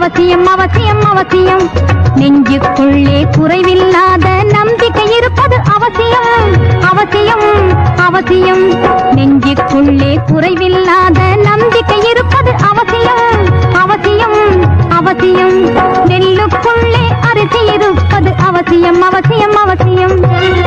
அவசியம் அவசியம் அவசியம் நெஞ்சுக்குள்ளே குறைவில்லாத நம்பிக்கை இருப்பது அவசியம் அவசியம் அவசியம் நெஞ்சுக்குள்ளே குறைவில்லாத நம்பிக்கை இருப்பது அவசியம் அவசியம் அவசியம் நெல்லுக்குள்ளே அரிசி இருப்பது அவசியம் அவசியம் அவசியம்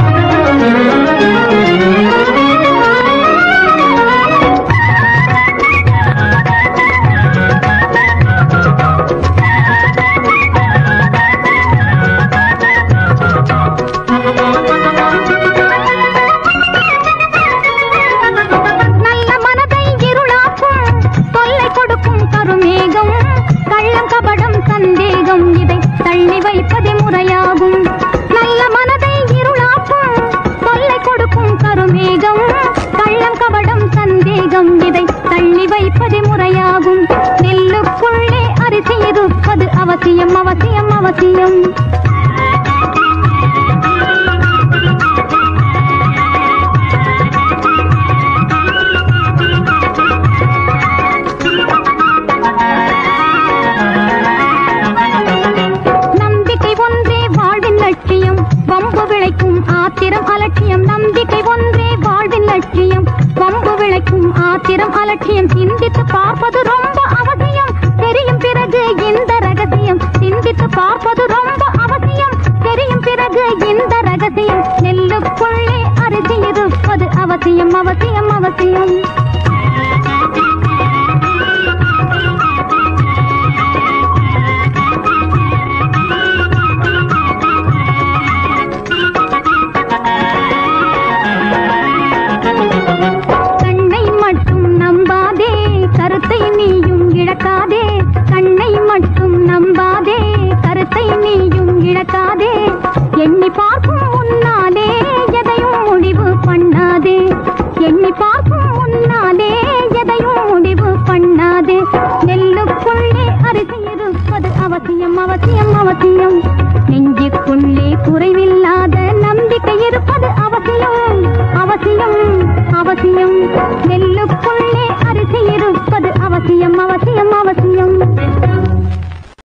நல்ல மனதை இருளாக்கும் தொல்லை கொடுக்கும் கருமேகம் கள்ளம் கபடம் சந்தேகம் இதை தள்ளி வைப்பதே முறையாகும் நல்ல மனதை இருளாக்கும் தொல்லை கொடுக்கும் கருமேகம் கள்ளம் கபடம் சந்தேகம் இதை தள்ளி வைப்பதே முறையாகும் நெல்லுக்குள்ளே அரிசி இருப்பது அவசியம் அவசியம் அவசியம் நம்பிக்கை ஒன்றே வாழ்வின் லட்சியம் வம்பு விளைக்கும் ஆத்திரம் அலட்சியம் நம்பிக்கை ஒன்றே வாழ்வின் லட்சியம் வம்பு விளைக்கும் ஆத்திரம் அலட்சியம் சிந்தித்து பார்ப்பது ரொம்ப அவசியம் தெரியும் பிறகு இந்த ரகசியம் சிந்தித்து பார்ப்பது ரொம்ப அவசியம் தெரியும் பிறகு இந்த ரகசியம் நெல்லுக்குள்ளே அரிசி இருப்பது அவசியம் அவசியம் அவசியம் கண்ணை மட்டும் நம்பாதே கருத்தை நீயும் இழக்காதே கண்ணை மட்டும் நம்பாதே கருத்தை நீயும் இழக்காதே எண்ணி பார்க்கும் முன்னாலே எதையும் முடிவு பண்ணாதே எண்ணி பார்க்கும் முன்னாலே எதையும் முடிவு பண்ணாதே நெல்லுக்குள்ளே அரிசி இருப்பது அவசியம் அவசியம் அவசியம் நெஞ்சுக்குள்ளே குறைவில்லாத நம்பிக்கை இருப்பது அவசியம் அவசியம் அவசியம் நெல்லுக்குள்ளே அரிசி இருப்பது அவசியம் அவசியம்